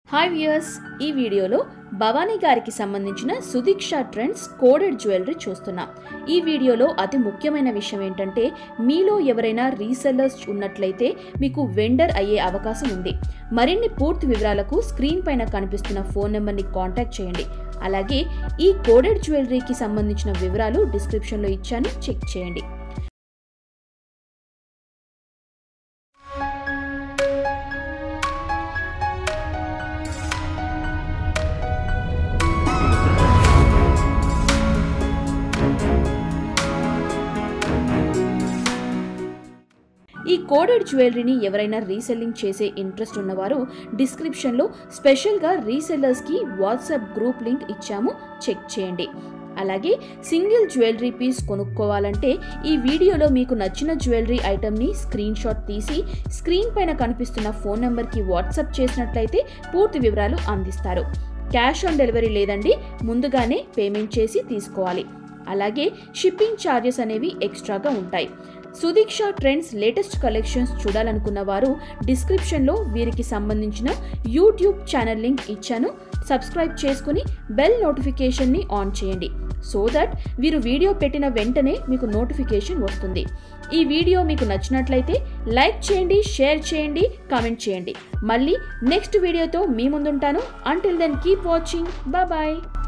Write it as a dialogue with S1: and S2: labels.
S1: hi viewers ఈ వీడియోలో భవానీ గారికి సంబంధించిన సుదీక్ష ట్రెండ్స్ కోడెడ్ జ్యువెలరీ చూస్తున్నాం ఈ వీడియోలో అతి ముఖ్యమైన విషయం ఏంటంటే మీలో ఎవరైనా రీసెల్లర్స్ ఉన్నట్లయితే మీకు వెండర్ అయ్యే అవకాశం ఉంది మరిన్ని పూర్తి వివరాలకు స్క్రీన్ పైన కనిపిస్తున్న ఫోన్ నెంబర్ని కాంటాక్ట్ చేయండి అలాగే ఈ కోడెడ్ జ్యువెలరీకి సంబంధించిన వివరాలు డిస్క్రిప్షన్లో ఇచ్చాను చెక్ చేయండి ఈ కోడెడ్ జ్యువెలరీని ఎవరైనా రీసెల్లింగ్ చేసే ఇంట్రెస్ట్ ఉన్నవారు డిస్క్రిప్షన్లో స్పెషల్గా రీసెల్లర్స్కి వాట్సాప్ గ్రూప్ లింక్ ఇచ్చాము చెక్ చేయండి అలాగే సింగిల్ జ్యువెలరీ పీస్ కొనుక్కోవాలంటే ఈ వీడియోలో మీకు నచ్చిన జ్యువెలరీ ఐటమ్ని స్క్రీన్ షాట్ తీసి స్క్రీన్ పైన కనిపిస్తున్న ఫోన్ నెంబర్కి వాట్సాప్ చేసినట్లయితే పూర్తి వివరాలు అందిస్తారు క్యాష్ ఆన్ డెలివరీ లేదండి ముందుగానే పేమెంట్ చేసి తీసుకోవాలి అలాగే షిప్పింగ్ ఛార్జెస్ అనేవి ఎక్స్ట్రాగా ఉంటాయి సుదీక్ష ట్రెండ్స్ లేటెస్ట్ కలెక్షన్స్ చూడాలనుకున్న వారు డిస్క్రిప్షన్లో వీరికి సంబంధించిన యూట్యూబ్ ఛానల్ లింక్ ఇచ్చాను సబ్స్క్రైబ్ చేసుకుని బెల్ నోటిఫికేషన్ని ఆన్ చేయండి సో దట్ వీరు వీడియో పెట్టిన వెంటనే మీకు నోటిఫికేషన్ వస్తుంది ఈ వీడియో మీకు నచ్చినట్లయితే లైక్ చేయండి షేర్ చేయండి కామెంట్ చేయండి మళ్ళీ నెక్స్ట్ వీడియోతో మీ ముందుంటాను until then keep watching bye